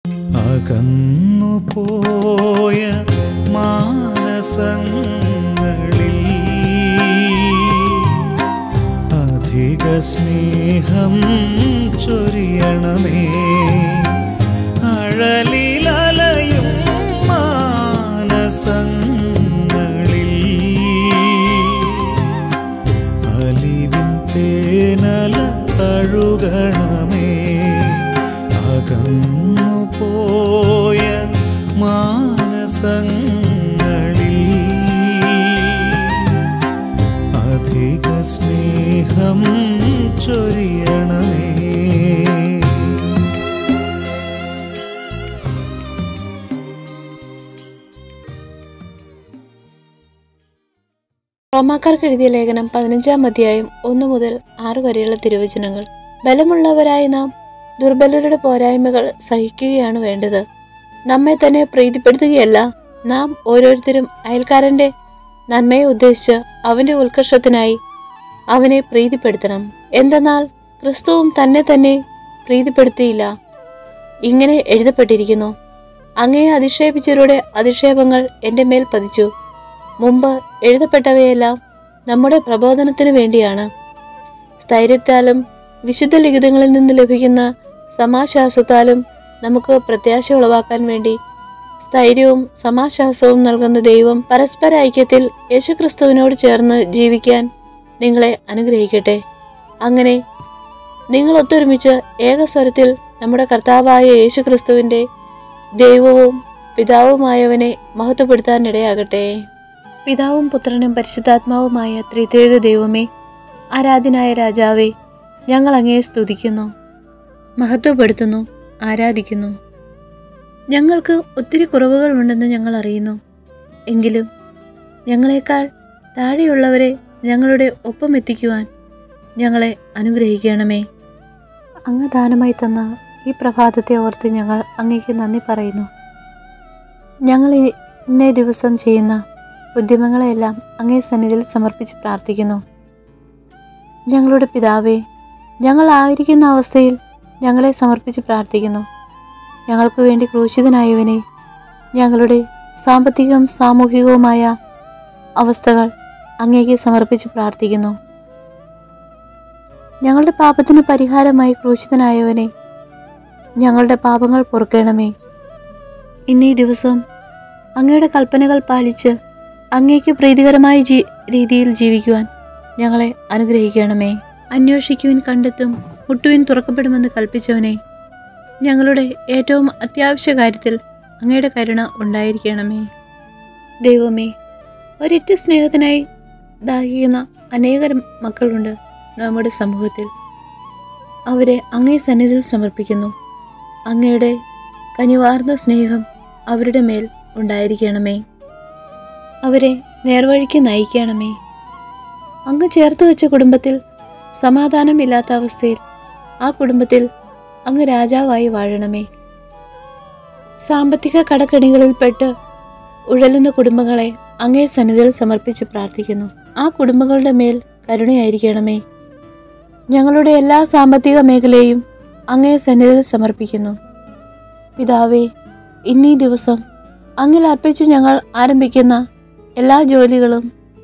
അകന്നു പോയ മാനസങ്ങളിൽ അധിക സ്നേഹം ചൊരിയണമേ അഴലിലലയും മാനസങ്ങളിൽ അലിവിൻ തേനല തഴുകണമേ അകന്നു പോയ മാനസങ്ങളിൽ അധിക സ്നേഹം ചൊരിയണമേ റോമാക്കാർക്ക് എഴുതിയ ലേഖനം പതിനഞ്ചാം അധ്യായം ഒന്നു മുതൽ ആറ് വരെയുള്ള തിരുവചനങ്ങൾ ബലമുള്ളവരായ നാം ദുർബലരുടെ പോരായ്മകൾ സഹിക്കുകയാണ് വേണ്ടത് നമ്മെ തന്നെ പ്രീതിപ്പെടുത്തുകയല്ല നാം ഓരോരുത്തരും അയൽക്കാരന്റെ നന്മയെ ഉദ്ദേശിച്ച് അവന്റെ ഉത്കർഷത്തിനായി അവനെ പ്രീതിപ്പെടുത്തണം എന്തെന്നാൽ ക്രിസ്തുവും തന്നെ തന്നെ പ്രീതിപ്പെടുത്തിയില്ല ഇങ്ങനെ എഴുതപ്പെട്ടിരിക്കുന്നു അങ്ങയെ അധിക്ഷേപിച്ചവരുടെ അധിക്ഷേപങ്ങൾ എൻ്റെ മേൽ പതിച്ചു മുമ്പ് എഴുതപ്പെട്ടവയെല്ലാം നമ്മുടെ പ്രബോധനത്തിനു വേണ്ടിയാണ് സ്ഥൈര്യത്താലും വിശുദ്ധ ലിഖിതങ്ങളിൽ നിന്ന് ലഭിക്കുന്ന സമാശ്വാസത്താലും നമുക്ക് പ്രത്യാശ ഉളവാക്കാൻ വേണ്ടി സ്ഥൈര്യവും സമാശ്വാസവും നൽകുന്ന ദൈവം പരസ്പര ഐക്യത്തിൽ യേശുക്രിസ്തുവിനോട് ചേർന്ന് ജീവിക്കാൻ നിങ്ങളെ അനുഗ്രഹിക്കട്ടെ അങ്ങനെ നിങ്ങൾ ഒത്തൊരുമിച്ച് ഏകസ്വരത്തിൽ നമ്മുടെ കർത്താവായ യേശുക്രിസ്തുവിൻ്റെ ദൈവവും പിതാവുമായവനെ മഹത്വപ്പെടുത്താൻ ഇടയാകട്ടെ പിതാവും പുത്രനും പരിശുദ്ധാത്മാവുമായ ത്രിത്വേക ദൈവമേ ആരാധനായ രാജാവേ ഞങ്ങൾ അങ്ങയെ സ്തുതിക്കുന്നു മഹത്വപ്പെടുത്തുന്നു ആരാധിക്കുന്നു ഞങ്ങൾക്ക് ഒത്തിരി കുറവുകളുണ്ടെന്ന് ഞങ്ങൾ അറിയുന്നു എങ്കിലും ഞങ്ങളെക്കാൾ താഴെയുള്ളവരെ ഞങ്ങളുടെ ഒപ്പം എത്തിക്കുവാൻ ഞങ്ങളെ അനുഗ്രഹിക്കണമേ അങ്ങ് ദാനമായി തന്ന ഈ പ്രഭാതത്തെ ഓർത്ത് ഞങ്ങൾ അങ്ങേക്ക് നന്ദി പറയുന്നു ഞങ്ങൾ ഈ- ഇന്നേ ദിവസം ചെയ്യുന്ന ഉദ്യമങ്ങളെല്ലാം അങ്ങേ സന്നിധിയിൽ സമർപ്പിച്ച് പ്രാർത്ഥിക്കുന്നു ഞങ്ങളുടെ പിതാവേ ഞങ്ങൾ ആയിരിക്കുന്ന അവസ്ഥയിൽ ഞങ്ങളെ സമർപ്പിച്ച് പ്രാർത്ഥിക്കുന്നു ഞങ്ങൾക്ക് വേണ്ടി ക്രൂശിതനായവനെ ഞങ്ങളുടെ സാമ്പത്തികവും സാമൂഹികവുമായ അവസ്ഥകൾ അങ്ങേക്ക് സമർപ്പിച്ച് പ്രാർത്ഥിക്കുന്നു ഞങ്ങളുടെ പാപത്തിന് പരിഹാരമായി ക്രൂശിതനായവനെ ഞങ്ങളുടെ പാപങ്ങൾ പൊറുക്കണമേ ഇന്നീ ദിവസം അങ്ങയുടെ കൽപ്പനകൾ പാലിച്ച് അങ്ങേക്ക് പ്രീതികരമായ ജീ രീതിയിൽ ജീവിക്കുവാൻ ഞങ്ങളെ അനുഗ്രഹിക്കണമേ അന്വേഷിക്കുവിൻ കണ്ടെത്തും മുട്ടുവിൻ തുറക്കപ്പെടുമെന്ന് കൽപ്പിച്ചവനെ ഞങ്ങളുടെ ഏറ്റവും അത്യാവശ്യ കാര്യത്തിൽ അങ്ങയുടെ കരുണ ഉണ്ടായിരിക്കണമേ ദൈവമേ ഒരിറ്റ സ്നേഹത്തിനായി ദാഹിക്കുന്ന അനേകം മക്കളുണ്ട് നമ്മുടെ സമൂഹത്തിൽ അവരെ അങ്ങേ സന്നിധിയിൽ സമർപ്പിക്കുന്നു അങ്ങയുടെ കനിവാർന്ന സ്നേഹം അവരുടെ മേൽ ഉണ്ടായിരിക്കണമേ അവരെ നേർവഴിക്ക് നയിക്കണമേ അങ്ങ് ചേർത്ത് വെച്ച കുടുംബത്തിൽ സമാധാനമില്ലാത്ത അവസ്ഥയിൽ ആ കുടുംബത്തിൽ അങ്ങ് രാജാവായി വാഴണമേ സാമ്പത്തിക കടക്കണികളിൽപ്പെട്ട് ഉഴലുന്ന കുടുംബങ്ങളെ അങ്ങേ സന്നിധിയിൽ സമർപ്പിച്ച് പ്രാർത്ഥിക്കുന്നു ആ കുടുംബങ്ങളുടെ മേൽ കരുണയായിരിക്കണമേ ഞങ്ങളുടെ എല്ലാ സാമ്പത്തിക മേഖലയും അങ്ങേ സന്നിധിയിൽ സമർപ്പിക്കുന്നു പിതാവേ ഇന്നീ ദിവസം അങ്ങിൽ അർപ്പിച്ച് ഞങ്ങൾ ആരംഭിക്കുന്ന എല്ലാ ജോലികളും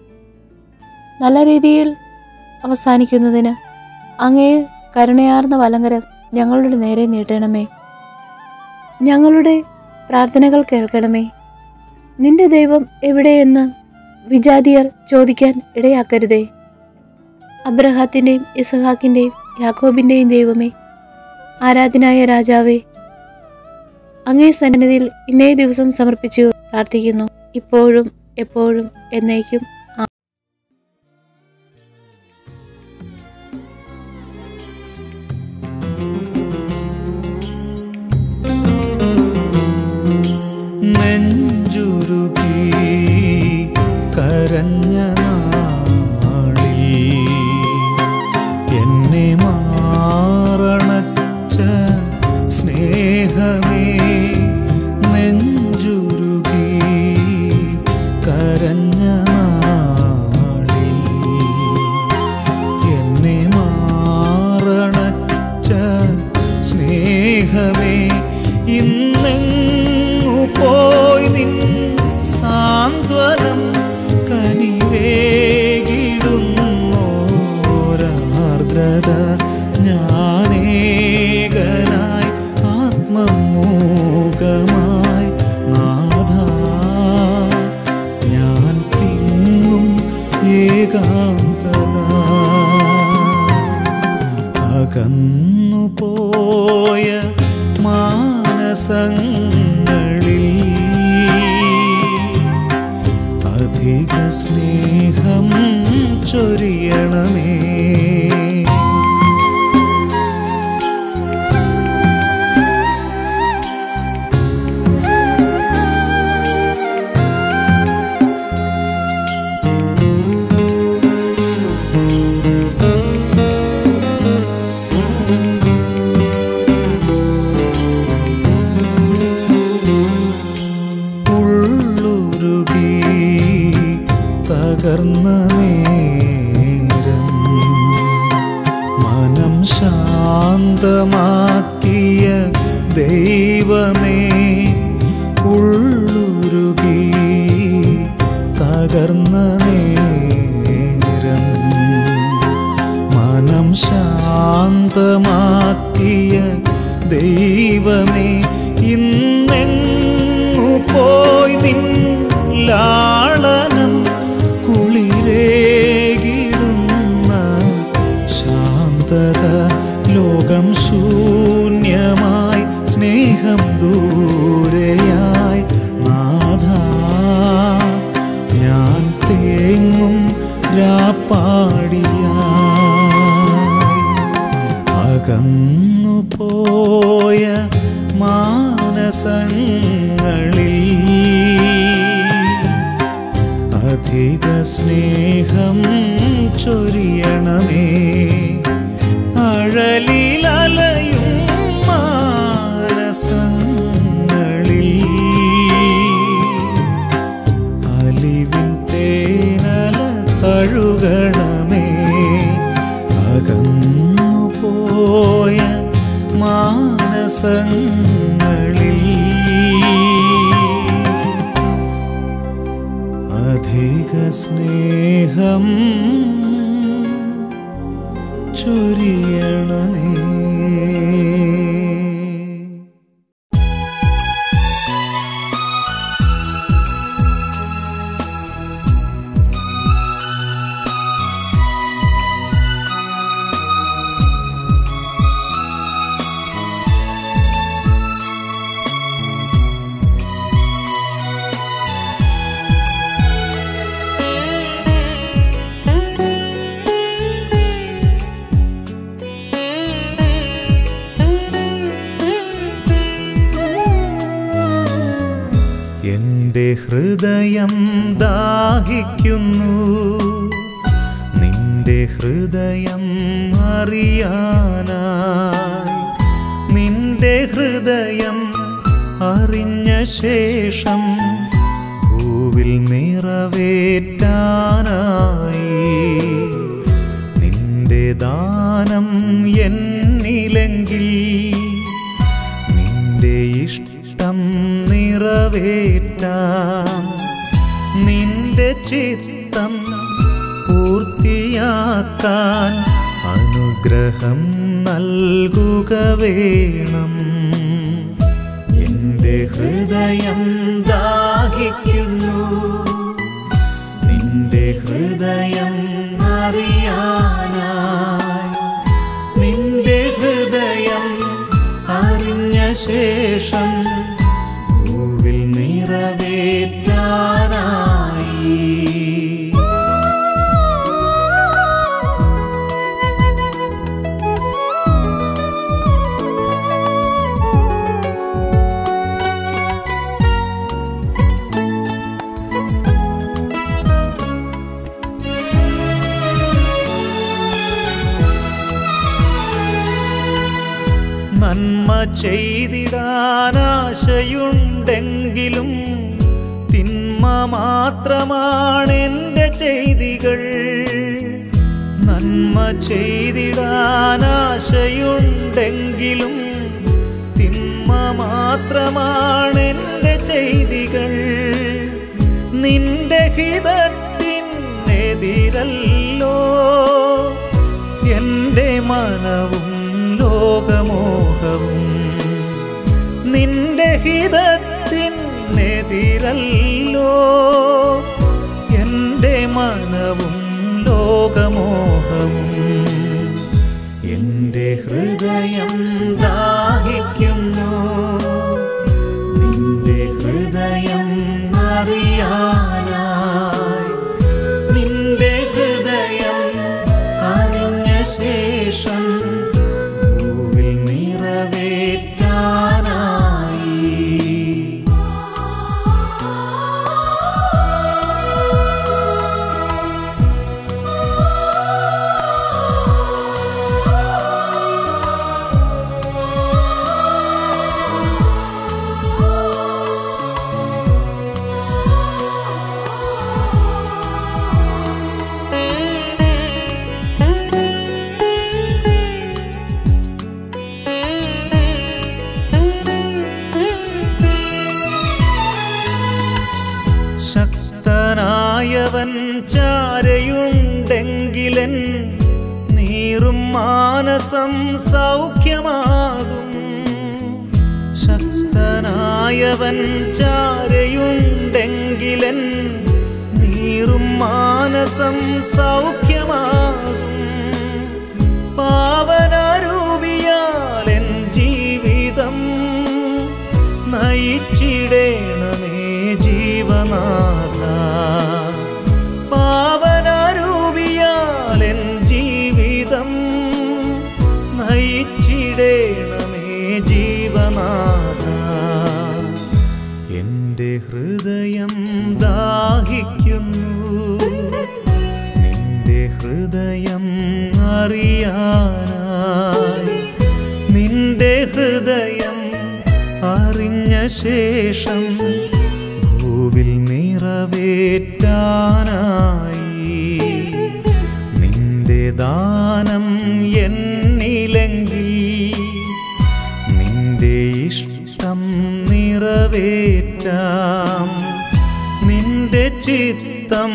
നല്ല രീതിയിൽ അവസാനിക്കുന്നതിന് അങ്ങേ കരുണയാർന്ന വലങ്കരം ഞങ്ങളുടെ നേരെ നീട്ടണമേ ഞങ്ങളുടെ പ്രാർത്ഥനകൾ കേൾക്കണമേ നിന്റെ ദൈവം എവിടെയെന്ന് വിജാതിയർ ചോദിക്കാൻ ഇടയാക്കരുതേ അബ്രഹാത്തിൻ്റെയും ഇസഹാക്കിൻ്റെയും യാക്കോബിൻ്റെയും ദൈവമേ ആരാധനായ രാജാവേ അങ്ങേ സന്നിധിയിൽ ഇന്നേ ദിവസം സമർപ്പിച്ചു പ്രാർത്ഥിക്കുന്നു ഇപ്പോഴും എപ്പോഴും എന്നേക്കും ആ- നെഞ്ചുരുകി കരഞ്ഞ നാളിൽ എന്നെ മാറണച്ച സ്നേഹമേ നെഞ്ചുരുകി കരഞ്ഞ നാളിൽ ഇന്നെങ്ങു പോയി നിൻ സാന്ത്വനം കനിവേകിടുന്നോരാർദ്രത ഞാനേകനായി ആത്മമൂകമായി നാഥ ഞാൻ തിങ്ങും ഏകാന്തത അകന്നു പോയ മാനസങ്ങളിൽ അധിക സ്നേഹം ചൊരിയണമേ ഉള്ളുരുകി തകർന്ന നേരം മനം ശാന്തമാക്കിയ ദൈവമേ ഉള്ളുരുകി തകർന്ന നേരം മനം ശാന്തമാക്കിയ ദൈവമേ ഇന്നെങ്ങു പോയി നിൻ ലാളനം കുളിരേകിടുന്ന ശാന്തത ലോകം ശൂന്യമായി സ്നേഹം ദൂരെയായി നാഥ ഞാൻ തേങ്ങും രാപ്പാടിയായി അകന്നു പോയ മാനസങ്ങളിൽ അധിക സ്നേഹം ചൊരിയണമേ അഴലിലലയും മാനസങ്ങളിൽ അലിവിൻ തേനല തഴുകണമേ അകന്നു പോയ മാനസങ്ങളിൽ അധിക സ്നേഹം ചൊരിയണമേ എന്റെ ഹൃദയം ദാഹിക്കുന്നു നിന്റെ ഹൃദയം അറിയാനായി നിന്റെ ഹൃദയം അറിഞ്ഞ ശേഷം ഭൂവിൽ നിറവേറ്റാനായി നിന്റെ ദാനം എന്നിലെങ്കിൽ നിന്റെ ഇഷ്ടം നിറവേറ്റാം നിന്റെ ചിത്തം പൂർത്തിയാക്കാൻ അനുഗ്രഹം നൽകുക വേണം എന്റെ ഹൃദയം ദാഹിക്കുന്നു നിന്റെ ഹൃദയം അറിയാനായി നിന്റെ ഹൃദയം അറിഞ്ഞ ശേഷം ഭൂവിൽ നിറവേറ്റാനായി നന്മ ചെയ്തിടാനാശയുണ്ടെങ്കിലും തിന്മ മാത്രമാണ് എൻ്റെ ചെയ്തികൾ നന്മ ചെയ്തിടാനാശയുണ്ടെങ്കിലും തിന്മ മാത്രമാണ് മാത്രമാണ് എൻ്റെ ചെയ്തികൾ നിന്റെ ഹിതത്തിനെതിരല്ലോ എൻ്റെ മനവും ലോകമോഹവും നിന്റെ ഹിതത്തിനെതിരല്ലോ എൻ്റെ മനവും ലോകമോഹവും എൻ്റെ ഹൃദയം ദാഹിക്കുന്നു നിന്റെ ഹൃദയം അറിയാനായി നിന്റെ ഹൃദയം അറിഞ്ഞ ശേഷം ഭൂവിൽ നിറവേറ്റാനായി ശക്തനായവൻ ചാരയുണ്ടെങ്കിലൻ നീറും മാനസം സൗഖ്യമാകും ശക്തനായവൻ ചാരയുണ്ടെങ്കിലൻ നീറും മാനസം സൗഖ്യമാകും പാവനരൂപിയാലെൻ ജീവിതം നയിച്ചിടേണമേ ജീവനാഥ പാവനരൂപിയാലെൻ ജീവിതം നയിച്ചിടേണമേ ജീവനാഥ എൻ്റെ ഹൃദയം ദാഹിക്കുന്നു നിന്റെ ഹൃദയം അറിയാനായി നിന്റെ ഹൃദയം അറിഞ്ഞ ശേഷം ഭൂവിൽ നിറവേറ്റാനായി നിന്റെ ദാനം എന്നിലെങ്കിൽ നിന്റെ ഇഷ്ടം നിറവേറ്റാം നിന്റെ ചിത്തം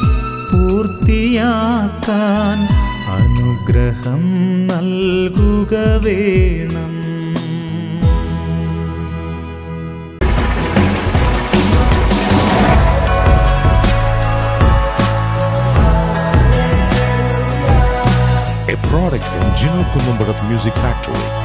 പൂർത്തിയാക്കാൻ അനുഗ്രഹം നൽകുക വേണം a product from Gino Columbarat Music Factory.